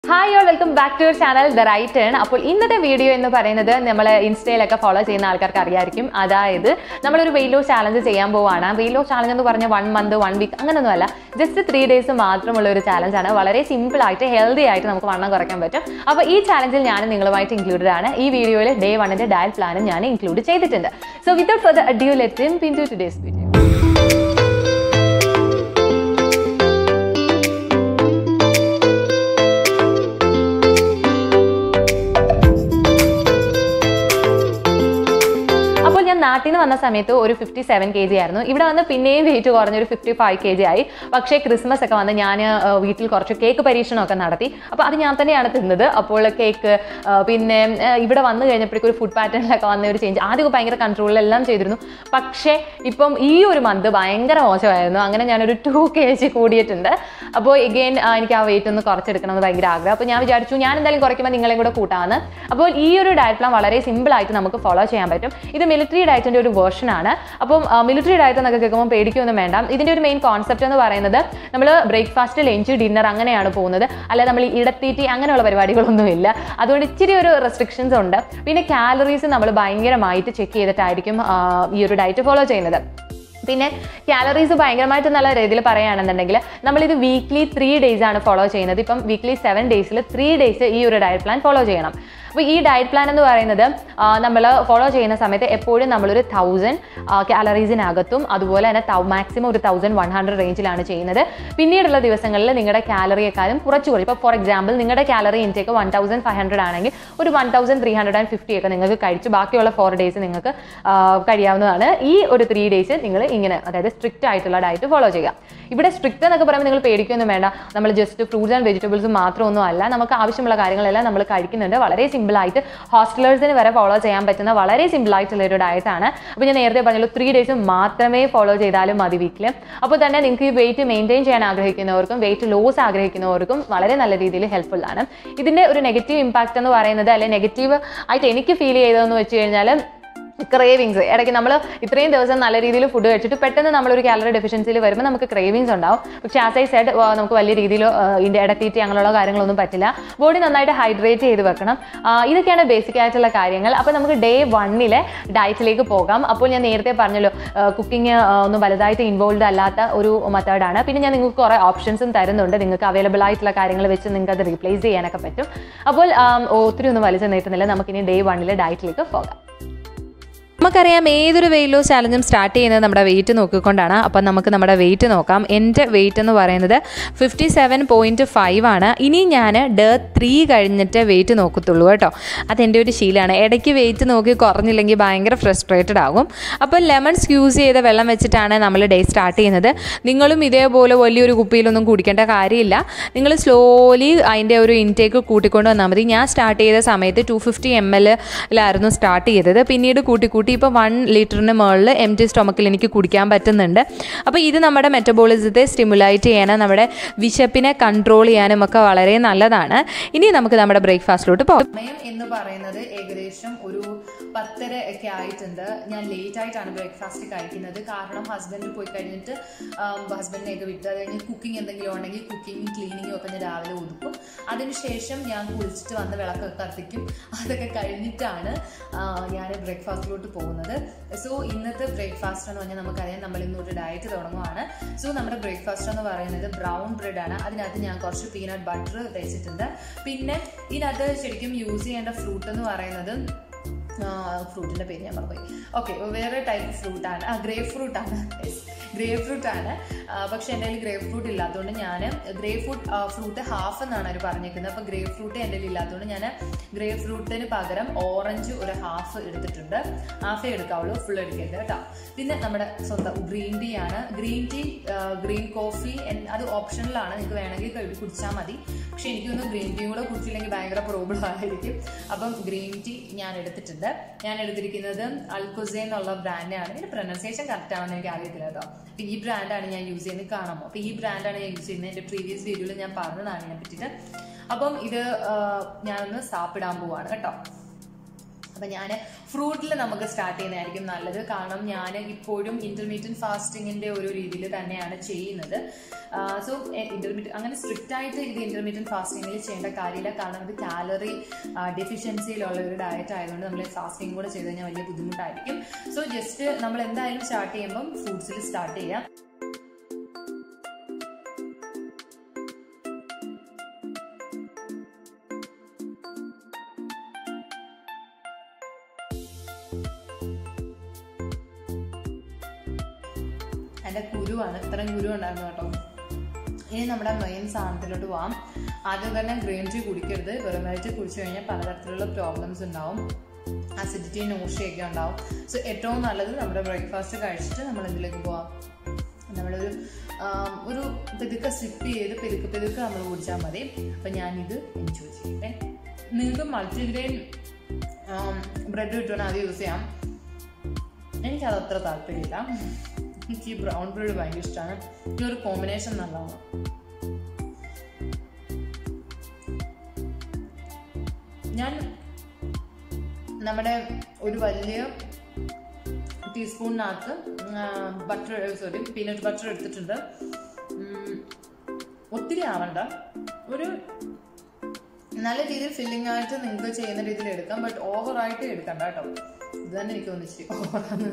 hi all welcome back to your channel the right turn അപ്പോൾ ഇന്നത്തെ video എന്ന് പറയുന്നത് നമ്മൾ ഇൻസ്റ്റയിലൊക്കെ ഫോളോ ചെയ്യുന്ന ആൾക്കാർക്ക് അറിയായിരിക്കും അതായത് നമ്മളൊരു വെയിറ്റ് ലോസ് ചാലഞ്ച് ചെയ്യാൻ പോവാണ് വെയിറ്റ് ലോസ് ചാലഞ്ച് എന്ന് പറഞ്ഞാൽ വൺ മന്ത് വൺ വീക്ക് അങ്ങനെയൊന്നുമല്ല ജസ്റ്റ് ത്രീ ഡേയ്സ് മാത്രമുള്ള ഒരു ചാലഞ്ച് ആണ് വളരെ സിമ്പിൾ ആയിട്ട് ഹെൽത്തി ആയിട്ട് നമുക്ക് വണ്ണം കുറയ്ക്കാൻ പറ്റും അപ്പോൾ ഈ ചാലഞ്ചിൽ ഞാൻ നിങ്ങളുമായിട്ട് ഇൻക്ലൂഡഡ് ആണ് ഈ വീഡിയോയിൽ ഡേ വണ്ണിന്റെ ഡയൽ പ്ലാനും ഞാൻ ഇൻക്ലൂഡ് ചെയ്തിട്ടുണ്ട് so without further ado let into today's video അപ്പോൾ ഞാൻ നാട്ടിൽ നിന്ന് വന്ന സമയത്ത് ഒരു ഫിഫ്റ്റി സെവൻ കെ ജി ആയിരുന്നു ഇവിടെ വന്ന് പിന്നെയും വെയിറ്റ് കുറഞ്ഞ് ഒരു ഫിഫ്റ്റി ഫൈവ് കെ ജി ആയി പക്ഷേ ക്രിസ്മസ് ഒക്കെ വന്ന് ഞാൻ ആ, വീട്ടിൽ കുറച്ച് കേക്ക് പരീക്ഷണമൊക്കെ നടത്തി അപ്പോൾ അത് ഞാൻ തന്നെയാണ് തിന്നത് അപ്പോൾ കേക്ക് ആ, പിന്നെ ആ, ഇവിടെ വന്നു കഴിഞ്ഞപ്പോഴേക്കും ഒരു ഫുഡ് പാറ്റേണിലൊക്കെ വന്ന ഒരു ചേഞ്ച് ആദ്യമൊക്കെ ഭയങ്കര കൺട്രോളിലെല്ലാം ചെയ്തിരുന്നു പക്ഷേ ഇപ്പം ഈ ഒരു മന്ത് ഭയങ്കര മോശമായിരുന്നു അങ്ങനെ ഞാനൊരു ടു കെ ജി കൂടിയിട്ടുണ്ട് അപ്പോൾ എഗെയിൻ എനിക്ക് ആ വെയിറ്റ് ഒന്ന് കുറച്ചെടുക്കണം എന്ന് ഭയങ്കര ആഗ്രഹം അപ്പോൾ ഞാൻ വിചാരിച്ചു ഞാൻ എന്തായാലും കുറയ്ക്കുമ്പോൾ നിങ്ങളെയും കൂടെ കൂട്ടാമെന്ന് അപ്പോൾ ഈ ഒരു ഡയറ്റ് പ്ലാൻ വളരെ സിമ്പിൾ ആയിട്ട് നമുക്ക് ഫോളോ ചെയ്യാൻ പറ്റും ഇത് മിലിറ്ററി ഡയറ്റിന്റെ ഒരു വേർഷൻ ആണ് അപ്പം മിലിറ്ററി ഡയറ്റ് എന്നൊക്കെ കേൾക്കുമ്പോൾ പേടിക്കൊന്നും വേണ്ട ഇതിന്റെ ഒരു മെയിൻ കോൺസെപ്റ്റ് എന്ന് പറയുന്നത് നമ്മൾ ബ്രേക്ക്ഫാസ്റ്റ് ലഞ്ച് ഡിന്നർ അങ്ങനെയാണ് പോകുന്നത് അല്ലാതെ നമ്മൾ ഈ ഇടത്തീറ്റി അങ്ങനെയുള്ള പരിപാടികളൊന്നുമില്ല അതുകൊണ്ട് ഇച്ചിരി ഒരു റെസ്ട്രിക്ഷൻസ് ഉണ്ട് പിന്നെ കാലറീസ് നമ്മൾ ഭയങ്കരമായിട്ട് ചെക്ക് ചെയ്തിട്ടായിരിക്കും ആ, ഈ ഒരു ഡയറ്റ് ഫോളോ ചെയ്യുന്നത് പിന്നെ കാലറീസ് ഭയങ്കരമായിട്ട് നല്ല രീതിയിൽ പറയുകയാണെന്നുണ്ടെങ്കിൽ നമ്മളിത് വീക്ക്ലി ത്രീ ഡേയ്സ് ആണ് ഫോളോ ചെയ്യുന്നത് ഇപ്പം വീക്ക്ലി സെവൻ ഡേയ്സിൽ ത്രീ ഡേയ്സ് ഈ ഒരു ഡയറ്റ് പ്ലാൻ ഫോളോ ചെയ്യണം അപ്പോൾ ഈ ഡയറ്റ് പ്ലാൻ എന്ന് പറയുന്നത് നമ്മൾ ഫോളോ ചെയ്യുന്ന സമയത്ത് എപ്പോഴും നമ്മളൊരു തൗസൻഡ് കാലറീസിനകത്തും അതുപോലെ തന്നെ മാക്സിമം ഒരു തൗസൻഡ് വൺ ഹൺഡ്രഡ് റേഞ്ചിലാണ് ചെയ്യുന്നത് പിന്നീടുള്ള ദിവസങ്ങളിൽ നിങ്ങളുടെ കാലറിയെക്കാളും കുറച്ച് കുറയും ഇപ്പോൾ ഫോർ എക്സാമ്പിൾ നിങ്ങളുടെ calorie intake one thousand five hundred ആണെങ്കിൽ ഒരു one thousand three hundred and fifty ഒക്കെ നിങ്ങൾക്ക് കഴിച്ച് ബാക്കിയുള്ള ഫോർ ഡേയ്സ് നിങ്ങൾക്ക് ആ, കഴിയാവുന്നതാണ് ഈ ഒരു ത്രീ ഡേയ്സ് നിങ്ങൾ ഇങ്ങനെ അതായത് സ്ട്രിക്റ്റ് ആയിട്ടുള്ള ഡയറ്റ് ഫോളോ ചെയ്യുക ഇവിടെ സ്ട്രിക്റ്റ് എന്നൊക്കെ പറയുമ്പോൾ നിങ്ങൾ പേടിക്കൊന്നും വേണ്ട നമ്മൾ ജസ്റ്റ് ഫ്രൂട്ട്സ് ആൻഡ് വെജിറ്റബിൾസ് മാത്രമൊന്നും അല്ല നമുക്ക് ആവശ്യമുള്ള കാര്യങ്ങളെല്ലാം നമ്മൾ കഴിക്കുന്നുണ്ട് വളരെ സിമ്പിൾ ആയിട്ട് ഹോസ്റ്റലേഴ്സിന് വരെ ഫോളോ ചെയ്യാൻ പറ്റുന്ന വളരെ സിമ്പിൾ ആയിട്ടുള്ള ഒരു ഡയറ്റ് ആണ് അപ്പോൾ ഞാൻ നേരത്തെ പറഞ്ഞല്ലോ ത്രീ ഡേയ്സ് മാത്രമേ ഫോളോ ചെയ്താലും മതി വീക്കിൽ അപ്പോൾ തന്നെ നിങ്ങൾക്ക് ഈ വെയിറ്റ് മെയിൻറ്റെയിൻ ചെയ്യാൻ ആഗ്രഹിക്കുന്നവർക്കും വെയിറ്റ് ലോസ് ആഗ്രഹിക്കുന്നവർക്കും വളരെ നല്ല രീതിയിൽ ഹെൽപ്ഫുൾ ആണ് ഇതിൻ്റെ ഒരു നെഗറ്റീവ് ഇമ്പാക്റ്റ് എന്ന് പറയുന്നത് അല്ലെങ്കിൽ നെഗറ്റീവ് ആയിട്ട് എനിക്ക് ഫീൽ ചെയ്തതെന്ന് വെച്ച് കഴിഞ്ഞാൽ ക്രേവിങ്സ് ഇടയ്ക്ക് നമ്മൾ ഇത്രയും ദിവസം നല്ല രീതിയിൽ ഫുഡ് കഴിച്ചിട്ട് പെട്ടെന്ന് നമ്മളൊരു കാലറി ഡെഫിഷ്യൻസിയിൽ വരുമ്പോൾ നമുക്ക് ക്രേവിങ്സ് ഉണ്ടാവും പക്ഷേ ആസ് ഐ സെഡ് നമുക്ക് വലിയ രീതിയിൽ ഇതിൻ്റെ ഇടത്തീറ്റി അങ്ങനെയുള്ള കാര്യങ്ങളൊന്നും പറ്റില്ല ബോഡി നന്നായിട്ട് ഹൈഡ്രേറ്റ് ചെയ്ത് വെക്കണം ആ, ഇതൊക്കെയാണ് ബേസിക് ആയിട്ടുള്ള കാര്യങ്ങൾ അപ്പോൾ നമുക്ക് ഡേ വണ്ണിലെ ഡയറ്റിലേക്ക് പോകാം അപ്പോൾ ഞാൻ നേരത്തെ പറഞ്ഞല്ലോ കുക്കിംഗ് ഒന്നും വലുതായിട്ട് ഇൻവോൾവ് അല്ലാത്ത ഒരു മെത്തേഡാണ് പിന്നെ ഞാൻ നിങ്ങൾക്ക് കുറേ ഓപ്ഷൻസും തരുന്നുണ്ട് നിങ്ങൾക്ക് അവൈലബിൾ ആയിട്ടുള്ള കാര്യങ്ങൾ വെച്ച് നിങ്ങൾക്ക് അത് റീപ്ലേസ് ചെയ്യാനൊക്കെ പറ്റും അപ്പോൾ ആം, ഒത്തിരി ഒന്നും വലിച്ചു നീട്ടുന്നില്ല നമുക്കിനി ഡേ വണ്ണിലെ ഡയറ്റിലേക്ക് പോകാം നമുക്കറിയാം ഏതൊരു വെയിറ്റ് ലോസ് ചാലഞ്ചും സ്റ്റാർട്ട് ചെയ്യുന്നത് നമ്മുടെ വെയിറ്റ് നോക്കിക്കൊണ്ടാണ് അപ്പം നമുക്ക് നമ്മുടെ വെയിറ്റ് നോക്കാം എൻ്റെ വെയിറ്റ് എന്ന് പറയുന്നത് ഫിഫ്റ്റി സെവൻ പോയിൻറ്റ് ഫൈവ് ആണ് ഇനി ഞാൻ ഡേ ത്രീ കഴിഞ്ഞിട്ട് വെയിറ്റ് നോക്കത്തുള്ളൂ കേട്ടോ അതെൻ്റെ ഒരു ശീലമാണ് ഇടയ്ക്ക് വെയിറ്റ് നോക്കി കുറഞ്ഞില്ലെങ്കിൽ ഭയങ്കര ഫ്രസ്ട്രേറ്റഡ് ആകും അപ്പോൾ ലെമൺ സ്ക്യൂസ് ചെയ്ത വെള്ളം വെച്ചിട്ടാണ് നമ്മൾ ഡേ സ്റ്റാർട്ട് ചെയ്യുന്നത് നിങ്ങളും ഇതേപോലെ വലിയൊരു കുപ്പിയിലൊന്നും കുടിക്കേണ്ട കാര്യമില്ല നിങ്ങൾ സ്ലോലി അതിൻ്റെ ഒരു ഇൻടേക്ക് കൂട്ടിക്കൊണ്ട് വന്നാൽ മതി ഞാൻ സ്റ്റാർട്ട് ചെയ്ത സമയത്ത് ടു ഫിഫ്റ്റി എം എല്ലിലായിരുന്നു സ്റ്റാർട്ട് ചെയ്തത് പിന്നീട് കൂട്ടി കൂട്ടി ഇപ്പോൾ വൺ ലിറ്ററിന് മുകളിൽ എം ടി സ്റ്റൊമക്കിൽ എനിക്ക് കുടിക്കാൻ പറ്റുന്നുണ്ട് അപ്പോൾ ഇത് നമ്മുടെ മെറ്റബോളിസത്തെ സ്റ്റിമുലേറ്റ് ചെയ്യാനും നമ്മുടെ വിശപ്പിനെ കൺട്രോൾ ചെയ്യാനും ഒക്കെ വളരെ നല്ലതാണ് ഇനി നമുക്ക് നമ്മുടെ ബ്രേക്ക്ഫാസ്റ്റിലോട്ട് പോകാം സമയം എന്ന് പറയുന്നത് ഏകദേശം ഒരു പത്തര ഒക്കെ ആയിട്ടുണ്ട് ഞാൻ ലേറ്റ് ആയിട്ടാണ് ബ്രേക്ക്ഫാസ്റ്റ് കഴിക്കുന്നത് കാരണം ഹസ്ബൻഡ് പോയി കഴിഞ്ഞിട്ട് ഹസ്ബൻഡിനെയൊക്കെ വിട്ട് അത് കഴിഞ്ഞ് കുക്കിംഗ് എന്തെങ്കിലും ഉണ്ടെങ്കിൽ കുക്കിങ്ങും ക്ലീനിങ്ങും ഒക്കെ ഞാൻ രാവിലെ ഒതുക്കും അതിനുശേഷം ഞാൻ കുളിച്ചിട്ട് വന്ന് വിളക്കൊക്കെ കത്തിക്കും അതൊക്കെ കഴിഞ്ഞിട്ടാണ് ആ, ഞാൻ ബ്രേക്ക്ഫാസ്റ്റിലോട്ട് പോകുന്നത് സോ ഇന്നത്തെ ബ്രേക്ക്ഫാസ്റ്റ് എന്ന് പറഞ്ഞാൽ നമുക്കറിയാം നമ്മൾ ഇന്നൊരു ഡയറ്റ് തുടങ്ങുവാണ് സോ നമ്മുടെ ബ്രേക്ക്ഫാസ്റ്റ് എന്ന് പറയുന്നത് ബ്രൗൺ ബ്രെഡ് ആണ് അതിനകത്ത് ഞാൻ കുറച്ച് പീനട്ട് ബട്ടർ തേച്ചിട്ടുണ്ട് പിന്നെ ഇതിനകത്ത് ശരിക്കും യൂസ് ചെയ്യേണ്ട ഫ്രൂട്ട് എന്ന് പറയുന്നത് ഫ്രൂട്ടിന്റെ പേര് ഞാൻ മറന്നുപോയി ഓക്കെ വേറെ ടൈപ്പ് ഫ്രൂട്ട് ആണ് ആ ഗ്രേപ്പ് ഫ്രൂട്ട് ആണ് ഗ്രേപ്പ് ഫ്രൂട്ട് ആണ് ആ, പക്ഷെ എൻ്റെ കയ്യിൽ ഗ്രേപ്പ് ഫ്രൂട്ട് ഇല്ലാത്തതുകൊണ്ട് ഞാൻ ഗ്രേപ്പ് ഫ്രൂട്ട് ഫ്രൂട്ട് ഹാഫ് എന്നാണ് അവർ പറഞ്ഞേക്കുന്നത് അപ്പോൾ ഗ്രേപ്പ് ഫ്രൂട്ട് എൻ്റെ കയ്യിൽ ഇല്ലാത്തതുകൊണ്ട് ഞാൻ ഗ്രേപ്പ് ഫ്രൂട്ടിന് പകരം ഓറഞ്ച് ഒരു ഹാഫ് എടുത്തിട്ടുണ്ട് ഹാഫേ എടുക്കാവുള്ളൂ ഫുൾ എടുക്കരുത് കേട്ടോ പിന്നെ നമ്മുടെ സ്വന്തം ഗ്രീൻ ടീ ആണ് ഗ്രീൻ ടീ ഗ്രീൻ കോഫി അത് ഓപ്ഷനിലാണ് നിങ്ങൾക്ക് വേണമെങ്കിൽ കഴി- കുടിച്ചാൽ മതി പക്ഷെ എനിക്കൊന്നും ഗ്രീൻ ടീ കൂടെ കുടിച്ചില്ലെങ്കിൽ ഭയങ്കര പ്രോബ്ലം ആയിരിക്കും അപ്പം ഗ്രീൻ ടീ ഞാൻ എടുത്തിട്ടുണ്ട് ഞാൻ എടുത്തിരിക്കുന്നത് അൽക്കുസെ എന്നുള്ള ബ്രാൻഡാണ് ഇതിന്റെ പ്രൊനൗൺസിയേഷൻ കറക്റ്റ് ആണെന്ന് എനിക്ക് അറിയത്തില്ല കേട്ടോ അപ്പൊ ഈ ബ്രാൻഡാണ് ഞാൻ യൂസ് ചെയ്യുന്നത് കാണാമോ അപ്പൊ ഈ ബ്രാൻഡാണ് ഞാൻ യൂസ് ചെയ്യുന്നത് എന്റെ പ്രീവിയസ് വീഡിയോയിൽ ഞാൻ പറഞ്ഞതാണ് ഇതിനെ പറ്റിയിട്ട് അപ്പം ഇത് ആ, ഞാനൊന്ന് സാപ്പിടാൻ പോവാണ് കേട്ടോ അപ്പം ഞാൻ ഫ്രൂട്ടിൽ നമുക്ക് സ്റ്റാർട്ട് ചെയ്യുന്നതായിരിക്കും നല്ലത് കാരണം ഞാൻ ഇപ്പോഴും ഇന്റർമീഡിയറ്റ് ഫാസ്റ്റിങ്ങിന്റെ ഒരു രീതിയിൽ തന്നെയാണ് ചെയ്യുന്നത് സോ ഇന്റർമീഡിയറ്റ് അങ്ങനെ സ്ട്രിക്റ്റ് ആയിട്ട് ഇത് ഇന്റർമീഡിയറ്റ് ഫാസ്റ്റിങ്ങിൽ ചെയ്യേണ്ട കാര്യമില്ല കാരണം ഇത് കാലറി ഡെഫിഷ്യൻസിയിലുള്ള ഒരു ഡയറ്റ് ആയതുകൊണ്ട് നമ്മൾ ഫാസ്റ്റിംഗ് കൂടെ ചെയ്ത് കഴിഞ്ഞാൽ വലിയ ബുദ്ധിമുട്ടായിരിക്കും സോ ജസ്റ്റ് നമ്മൾ എന്തായാലും സ്റ്റാർട്ട് ചെയ്യുമ്പം ഫ്രൂട്ട്സിൽ സ്റ്റാർട്ട് ചെയ്യാം എൻ്റെ കുരുവാണ് ഇത്രയും കുരു ഉണ്ടായിരുന്നു കേട്ടോ ഇനി നമ്മുടെ മെയിൻ സാധനത്തിലോട്ട് പോവാം ആദ്യം തന്നെ ഗ്രീൻ ടീ കുടിക്കരുത് വെറുമായിട്ട് കുടിച്ചു കഴിഞ്ഞാൽ പലതരത്തിലുള്ള പ്രോബ്ലംസ് ഉണ്ടാവും അസിഡിറ്റി നോഷിയൊക്കെ ഉണ്ടാവും സോ ഏറ്റവും നല്ലത് നമ്മുടെ ബ്രേക്ക്ഫാസ്റ്റ് കഴിച്ചിട്ട് നമ്മൾ ഇതിലേക്ക് പോവാം നമ്മളൊരു ആം, ഒരു പെതുക്കെ സിപ്പ് ചെയ്ത് പെതുക്കെ പെതുക്കെ നമ്മൾ കുടിച്ചാൽ മതി അപ്പം ഞാനിത് എൻജോയ് ചെയ്യട്ടെ നിങ്ങൾക്ക് മൾട്ടിഗ്രെയിൻ ബ്രെഡ് കിട്ടുവാണെങ്കിൽ അത് യൂസ് ചെയ്യാം എനിക്കത് അത്ര താല്പര്യമില്ല എനിക്ക് ഈ ബ്രൗൺ ബ്രെഡ് ഭയങ്കര ഇഷ്ടമാണ് ഈ ഒരു കോമ്പിനേഷൻ നല്ലതാണ് ഞാൻ നമ്മുടെ ഒരു വലിയ ടീസ്പൂണിനകത്ത് ബട്ടർ സോറി പീനട്ട് ബട്ടർ എടുത്തിട്ടുണ്ട് ഉം, ഒത്തിരി ആവണ്ട ഒരു നല്ല രീതിയിൽ ഫില്ലിംഗ് ആയിട്ട് നിങ്ങൾക്ക് ചെയ്യുന്ന രീതിയിൽ എടുക്കാം ബട്ട് ഓവറായിട്ട് എടുക്കണ്ട കേട്ടോ ഇത് തന്നെ എനിക്ക് തോന്നിച്ചു ഓവറാണ്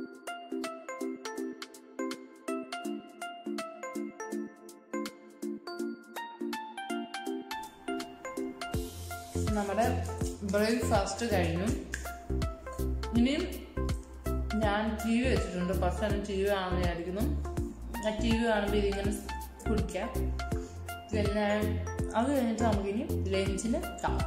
നമ്മുടെ ബ്രേക്ക്ഫാസ്റ്റ് കഴിഞ്ഞു ഇനിയും ഞാൻ ടി വി വെച്ചിട്ടുണ്ട് ഫസ്റ്റ് തന്നെ ടി വി ആണെന്ന് വിചാരിക്കുന്നു ആ ടി വി കാണുമ്പോൾ ഇതിങ്ങനെ കുടിക്കാം പിന്നെ അത് കഴിഞ്ഞിട്ട് നമുക്കിനി ലഞ്ചിന് കാണാം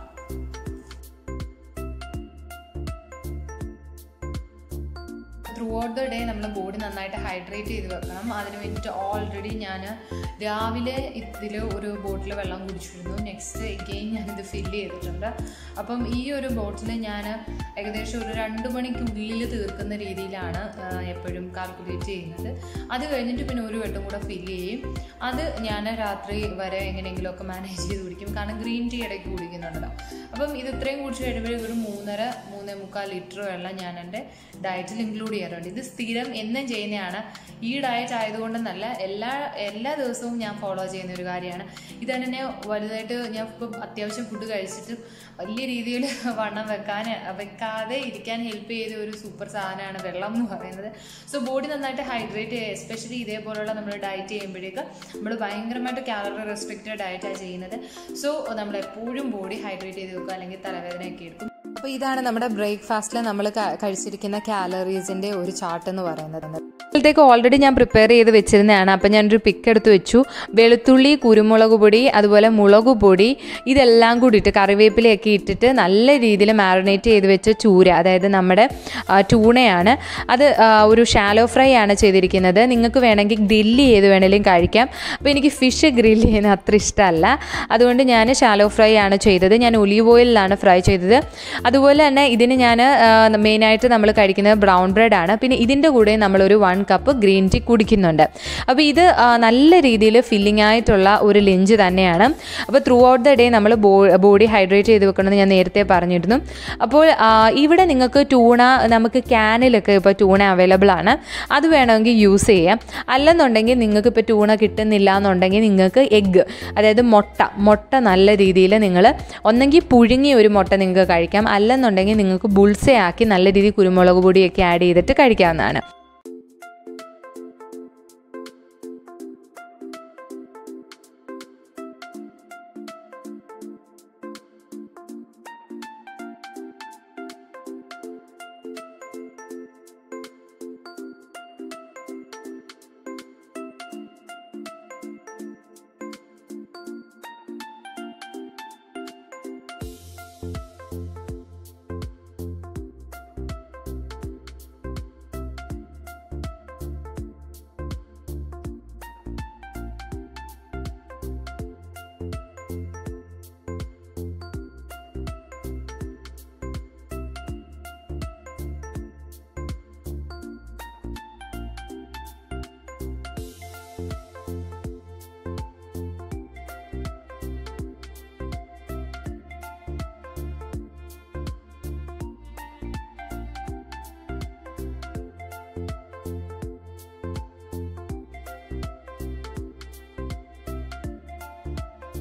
ത്രൂ ഔട്ട് ദ ഡേ നമ്മൾ ബോഡി നന്നായിട്ട് ഹൈഡ്രേറ്റ് ചെയ്ത് വെക്കണം അതിന് വേണ്ടിയിട്ട് ഓൾറെഡി ഞാൻ രാവിലെ ഇതിൽ ഒരു ബോട്ടിൽ വെള്ളം കുടിച്ചിരുന്നു നെക്സ്റ്റ് എഗെയിൻ ഞാനിത് ഫില്ല് ചെയ്തിട്ടുണ്ട് അപ്പം ഈ ഒരു ബോട്ടിൽ ഞാൻ ഏകദേശം ഒരു രണ്ട് മണിക്കുള്ളിൽ തീർക്കുന്ന രീതിയിലാണ് ആ, എപ്പോഴും കാൽക്കുലേറ്റ് ചെയ്യുന്നത് അത് കഴിഞ്ഞിട്ട് പിന്നെ ഒരു വട്ടം കൂടെ ഫില്ല് ചെയ്യും അത് ഞാൻ രാത്രി വരെ എങ്ങനെയെങ്കിലുമൊക്കെ മാനേജ് ചെയ്ത് കുടിക്കും കാരണം ഗ്രീൻ ടീ ഇടയ്ക്ക് കുടിക്കുന്നുണ്ടല്ലോ അപ്പം ഇത് ഇത്രയും കുടിച്ച് കഴിയുമ്പോൾ ഒരു മൂന്നര മൂന്നേ മുക്കാൽ ലിറ്റർ വെള്ളം ഞാൻ എൻ്റെ ഡയറ്റിൽ ഇൻക്ലൂഡ് ചെയ്യാറുണ്ട് ഇത് സ്ഥിരം എന്നും ചെയ്യുന്നതാണ് ഈ ഡയറ്റ് ആയതുകൊണ്ടെന്നല്ല എല്ലാ എല്ലാ ദിവസവും ഞാൻ ഫോളോ ചെയ്യുന്ന ഒരു കാര്യമാണ് ഇത് തന്നെ വലുതായിട്ട് ഞാൻ ഇപ്പം അത്യാവശ്യം ഫുഡ് കഴിച്ചിട്ട് വലിയ രീതിയിൽ വണ്ണം വെക്കാൻ വെക്കാതെ ഇരിക്കാൻ ഹെൽപ്പ് ചെയ്ത ഒരു സൂപ്പർ സാധനമാണ് വെള്ളം എന്ന് പറയുന്നത് സോ ബോഡി നന്നായിട്ട് ഹൈഡ്രേറ്റ് ചെയ്യുക എസ്പെഷ്യലി ഇതേപോലുള്ള നമ്മൾ ഡയറ്റ് ചെയ്യുമ്പോഴേക്ക് നമ്മൾ ഭയങ്കരമായിട്ട് കാലറി റെസ്ട്രിക്റ്റഡ് ഡയറ്റാണ് ചെയ്യുന്നത് സോ നമ്മൾ എപ്പോഴും ബോഡി ഹൈഡ്രേറ്റ് ചെയ്ത് വെക്കുക അല്ലെങ്കിൽ തലവേദനയൊക്കെ എടുക്കും അപ്പോൾ ഇതാണ് നമ്മുടെ ബ്രേക്ക്ഫാസ്റ്റിൽ നമ്മൾ കഴിച്ചിരിക്കുന്ന കാലറീസിൻ്റെ ഒരു ചാർട്ട് എന്ന് പറയുന്നത് ഇതിലേക്ക് ഓൾറെഡി ഞാൻ പ്രിപ്പയർ ചെയ്ത് വെച്ചിരുന്നതാണ് അപ്പോൾ ഞാനൊരു പിക്ക് എടുത്ത് വെച്ചു വെളുത്തുള്ളി കുരുമുളക് പൊടി അതുപോലെ മുളക് പൊടി ഇതെല്ലാം കൂടി ഇട്ട് കറിവേപ്പിലയൊക്കെ ഇട്ടിട്ട് നല്ല രീതിയിൽ മാറിനേറ്റ് ചെയ്ത് വെച്ച ചൂര അതായത് നമ്മുടെ ആ, ടൂണയാണ് അത് ആ, ഒരു ഷാലോ ഫ്രൈ ആണ് ചെയ്തിരിക്കുന്നത് നിങ്ങൾക്ക് വേണമെങ്കിൽ ഗ്രില്ല് ചെയ്ത് വേണമെങ്കിലും കഴിക്കാം അപ്പോൾ എനിക്ക് ഫിഷ് ഗ്രില്ല് ചെയ്യുന്നത് അത്ര ഇഷ്ടമല്ല അതുകൊണ്ട് ഞാൻ ഷാലോ ഫ്രൈ ആണ് ചെയ്തത് ഞാൻ ഒലീവ് ഓയിലിലാണ് ഫ്രൈ ചെയ്തത് അതുപോലെ തന്നെ ഇതിന് ഞാൻ മെയിനായിട്ട് നമ്മൾ കഴിക്കുന്നത് ബ്രൗൺ ബ്രെഡ് ആണ് പിന്നെ ഇതിൻ്റെ കൂടെ നമ്മളൊരു വൺ കപ്പ് ഗ്രീൻ ടീ കുടിക്കുന്നുണ്ട് അപ്പോൾ ഇത് ആ, നല്ല രീതിയിൽ ഫില്ലിംഗ് ആയിട്ടുള്ള ഒരു ലഞ്ച് തന്നെയാണ് അപ്പോൾ ത്രൂ ഔട്ട് ദ ഡേ നമ്മൾ ബോഡി ഹൈഡ്രേറ്റ് ചെയ്ത് വെക്കണമെന്ന് ഞാൻ നേരത്തെ പറഞ്ഞിരുന്നു അപ്പോൾ ആ, ഇവിടെ നിങ്ങൾക്ക് ടൂണ നമുക്ക് ക്യാനിലൊക്കെ ഇപ്പോൾ ടൂണ അവൈലബിൾ ആണ് അത് വേണമെങ്കിൽ യൂസ് ചെയ്യാം അല്ലെന്നുണ്ടെങ്കിൽ നിങ്ങൾക്ക് ഇപ്പോൾ ടൂണ കിട്ടുന്നില്ല എന്നുണ്ടെങ്കിൽ നിങ്ങൾക്ക് എഗ്ഗ് അതായത് മുട്ട മുട്ട നല്ല രീതിയിൽ നിങ്ങൾ ഒന്നെങ്കിൽ പുഴുങ്ങിയ ഒരു മുട്ട നിങ്ങൾക്ക് കഴിക്കാം അല്ലെന്നുണ്ടെങ്കിൽ നിങ്ങൾക്ക് ബുൾസെ ആക്കി നല്ല രീതിയിൽ കുരുമുളക് പൊടിയൊക്കെ ആഡ് ചെയ്തിട്ട് കഴിക്കാവുന്നതാണ്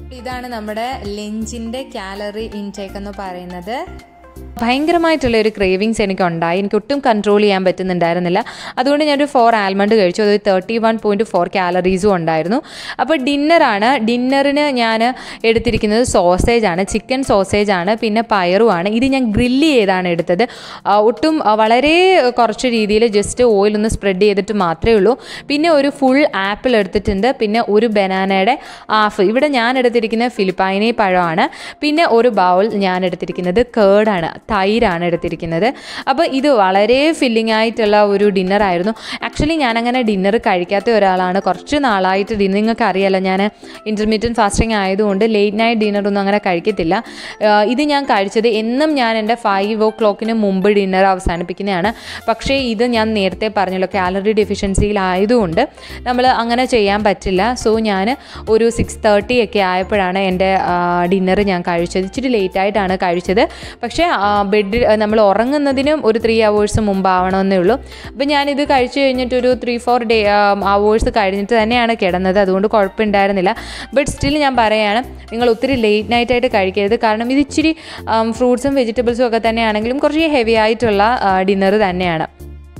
ഇതാണ് നമ്മുടെ ലഞ്ചിൻ്റെ കാലറി ഇൻടേക്ക് എന്ന് പറയുന്നത് ഭയങ്കരമായിട്ടുള്ള ഒരു ക്രേവിങ്സ് എനിക്ക് ഉണ്ടായി എനിക്ക് ഒട്ടും കൺട്രോൾ ചെയ്യാൻ പറ്റുന്നുണ്ടായിരുന്നില്ല അതുകൊണ്ട് ഞാനൊരു ഫോർ ആൽമണ്ട് കഴിച്ചു അത് തേർട്ടി വൺ പോയിൻറ്റ് ഫോർ കാലറീസും ഉണ്ടായിരുന്നു അപ്പോൾ ഡിന്നറാണ് ഡിന്നറിന് ഞാൻ എടുത്തിരിക്കുന്നത് സോസേജ് ആണ് ചിക്കൻ സോസേജ് ആണ് പിന്നെ പയറുമാണ് ഇത് ഞാൻ ഗ്രില്ല് ചെയ്താണ് എടുത്തത് ആ, ഒട്ടും ആ, വളരെ കുറച്ച് രീതിയിൽ ജസ്റ്റ് ഓയിലൊന്ന് സ്പ്രെഡ് ചെയ്തിട്ട് മാത്രമേ ഉള്ളൂ പിന്നെ ഒരു ഫുൾ ആപ്പിൾ എടുത്തിട്ടുണ്ട് പിന്നെ ഒരു ബനാനയുടെ ഹാഫ് ഇവിടെ ഞാൻ എടുത്തിരിക്കുന്ന ഫിലിപ്പൈനി പഴമാണ് പിന്നെ ഒരു ബൗൾ ഞാൻ എടുത്തിരിക്കുന്നത് കേർഡാണ് തൈരാണ് എടുത്തിരിക്കുന്നത് അപ്പോൾ ഇത് വളരെ ഫില്ലിംഗ് ആയിട്ടുള്ള ഒരു ഡിന്നർ ആയിരുന്നു ആക്ച്വലി ഞാനങ്ങനെ ഡിന്നർ കഴിക്കാത്ത ഒരാളാണ് കുറച്ച് നാളായിട്ട് ഡിന്നർ നിങ്ങൾക്ക് അറിയാലോ ഞാൻ ഇൻ്റർമീഡിയറ്റ് ഫാസ്റ്റിംഗ് ആയതുകൊണ്ട് ലേറ്റ് നൈറ്റ് ഡിന്നറൊന്നും അങ്ങനെ കഴിക്കത്തില്ല ആ, ഇത് ഞാൻ കഴിച്ചത് എന്നും ഞാൻ എൻ്റെ ഫൈവ് ഓ ക്ലോക്കിന് മുമ്പ് ഡിന്നർ അവസാനിപ്പിക്കുന്നതാണ് പക്ഷേ ഇത് ഞാൻ നേരത്തെ പറഞ്ഞല്ലോ കാലറി ഡെഫിഷ്യൻസിയിലായതുകൊണ്ട് നമ്മൾ അങ്ങനെ ചെയ്യാൻ പറ്റില്ല സോ ഞാൻ ഒരു സിക്സ് തേർട്ടി ഒക്കെ ആയപ്പോഴാണ് എൻ്റെ ഡിന്നർ ഞാൻ കഴിച്ചത് ഇച്ചിരി ലേറ്റ് ആയിട്ടാണ് കഴിച്ചത് പക്ഷേ ബെഡ് നമ്മൾ ഉറങ്ങുന്നതിനും ഒരു ത്രീ അവേഴ്സ് മുമ്പാവണമെന്നേ ഉള്ളൂ അപ്പോൾ ഞാനിത് കഴിച്ചു കഴിഞ്ഞിട്ടൊരു ത്രീ ഫോർ ഡേ അവേഴ്സ് കഴിഞ്ഞിട്ട് തന്നെയാണ് കിടന്നത് അതുകൊണ്ട് കുഴപ്പമുണ്ടായിരുന്നില്ല ബട്ട് സ്റ്റിൽ ഞാൻ പറയുകയാണ് നിങ്ങൾ ഒത്തിരി ലേറ്റ് നൈറ്റ് ആയിട്ട് കഴിക്കരുത് കാരണം ഇത് ഇച്ചിരി ഫ്രൂട്ട്സും വെജിറ്റബിൾസും ഒക്കെ തന്നെയാണെങ്കിലും കുറച്ച് ഹെവി ആയിട്ടുള്ള ഡിന്നർ തന്നെയാണ്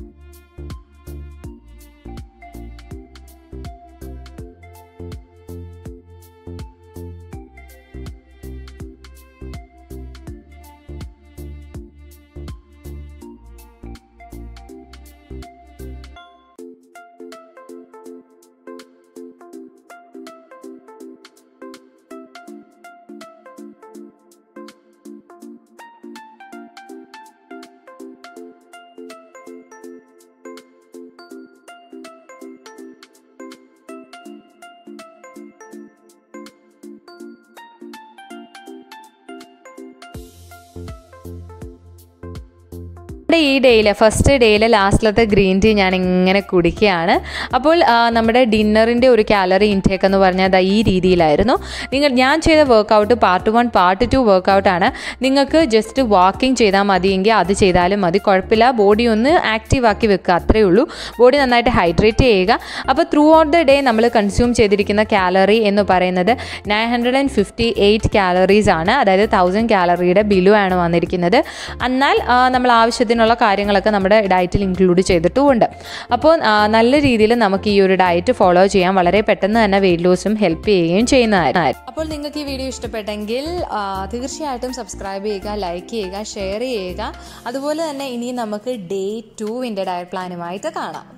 നമ്മുടെ ഈ ഡേയിൽ ഫസ്റ്റ് ഡേയിൽ ലാസ്റ്റിലത്തെ ഗ്രീൻ ടീ ഞാൻ ഇങ്ങനെ കുടിക്കുകയാണ് അപ്പോൾ ആ, നമ്മുടെ ഡിന്നറിൻ്റെ ഒരു കാലറി ഇൻടേക്ക് എന്ന് പറഞ്ഞാൽ ദാ ഈ രീതിയിലായിരുന്നു നിങ്ങൾ ഞാൻ ചെയ്ത workout part one part two വർക്കൗട്ടാണ് നിങ്ങൾക്ക് ജസ്റ്റ് വാക്കിംഗ് ചെയ്താൽ മതിയെങ്കിൽ അത് ചെയ്താലും മതി കുഴപ്പമില്ല ബോഡി ഒന്ന് ആക്റ്റീവ് ആക്കി വെക്കുക അത്രയേ ഉള്ളൂ ബോഡി നന്നായിട്ട് ഹൈഡ്രേറ്റ് ചെയ്യുക അപ്പോൾ ത്രൂ ഔട്ട് ദ ഡേ നമ്മൾ കൺസ്യൂം ചെയ്തിരിക്കുന്ന കാലറി എന്ന് പറയുന്നത് nine hundred and fifty eight calories ആണ് അതായത് തൗസൻഡ് കാലറിയുടെ ബിലു ആണ് വന്നിരിക്കുന്നത് എന്നാൽ ആ, നമ്മൾ ആവശ്യത്തിനുള്ള കാര്യങ്ങളൊക്കെ നമ്മുടെ ഡയറ്റിൽ ഇൻക്ലൂഡ് ചെയ്തിട്ടുമുണ്ട് അപ്പോൾ ആ, നല്ല രീതിയിൽ നമുക്ക് ഈ ഒരു ഡയറ്റ് ഫോളോ ചെയ്യാൻ വളരെ പെട്ടെന്ന് തന്നെ വെയിറ്റ് ലോസും ഹെൽപ്പ് ചെയ്യുകയും ചെയ്യുന്നതായിരുന്നു അപ്പോൾ നിങ്ങൾക്ക് ഈ വീഡിയോ ഇഷ്ടപ്പെട്ടെങ്കിൽ ആ, തീർച്ചയായിട്ടും സബ്സ്ക്രൈബ് ചെയ്യുക ലൈക്ക് ചെയ്യുക ഷെയർ ചെയ്യുക അതുപോലെ തന്നെ ഇനി നമുക്ക് ഡേ ടുവിൻ്റെ ഡയറ്റ് പ്ലാനുമായിട്ട് കാണാം